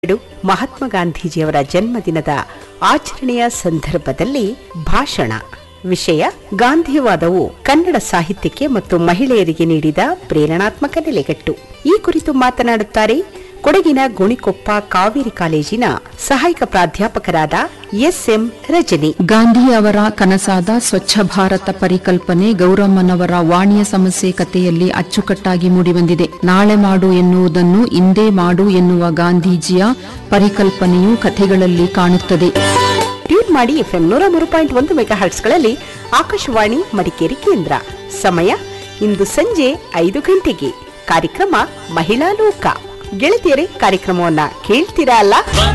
ಎರಡು ಮಹಾತ್ಮ ಗಾಂಧೀಜಿಯವರ ಜನ್ಮದಿನದ ಆಚರಣೆಯ ಸಂದರ್ಭದಲ್ಲಿ ಭಾಷಣ ವಿಷಯ ಗಾಂಧಿವಾದವು ಕನ್ನಡ ಸಾಹಿತ್ಯಕ್ಕೆ ಮತ್ತು ಮಹಿಳೆಯರಿಗೆ ನೀಡಿದ ಪ್ರೇರಣಾತ್ಮಕ ನೆಲೆಗಟ್ಟು ಈ ಕುರಿತು ಮಾತನಾಡುತ್ತಾರೆ ಕೊಡಗಿನ ಗುಣಿಕೊಪ್ಪ ಕಾವೇರಿ ಕಾಲೇಜಿನ ಸಹಾಯಕ ಪ್ರಾಧ್ಯಾಪಕರಾದ ಎಸ್ಎಂ ರಜನಿ ಗಾಂಧಿ ಅವರ ಕನಸಾದ ಸ್ವಚ್ಛ ಭಾರತ ಪರಿಕಲ್ಪನೆ ಗೌರಮ್ಮನವರ ವಾಣಿಯ ಸಮಸ್ಯೆ ಕಥೆಯಲ್ಲಿ ಅಚ್ಚುಕಟ್ಟಾಗಿ ಮೂಡಿಬಂದಿದೆ ನಾಳೆ ಮಾಡು ಎನ್ನುವುದನ್ನು ಇಂದೇ ಮಾಡು ಎನ್ನುವ ಗಾಂಧೀಜಿಯ ಪರಿಕಲ್ಪನೆಯು ಕಥೆಗಳಲ್ಲಿ ಕಾಣುತ್ತದೆ ಟ್ಯೂನ್ ಮಾಡಿ ಎಫ್ಎಂ ನೂರ ಮೂರು ಪಾಯಿಂಟ್ ಒಂದು ಮೆಗಾ ಹರ್ಟ್ಸ್ಗಳಲ್ಲಿ ಆಕಾಶವಾಣಿ ಮಡಿಕೇರಿ ಕೇಂದ್ರ ಸಮಯ ಇಂದು ಸಂಜೆ ಐದು ಗಂಟೆಗೆ ಕಾರ್ಯಕ್ರಮ ಮಹಿಳಾ ಲೋಕ ಗೆಳತಿಯರೇ ಕಾರ್ಯಕ್ರಮವನ್ನ ಕೇಳ್ತೀರಾ ಅಲ್ಲ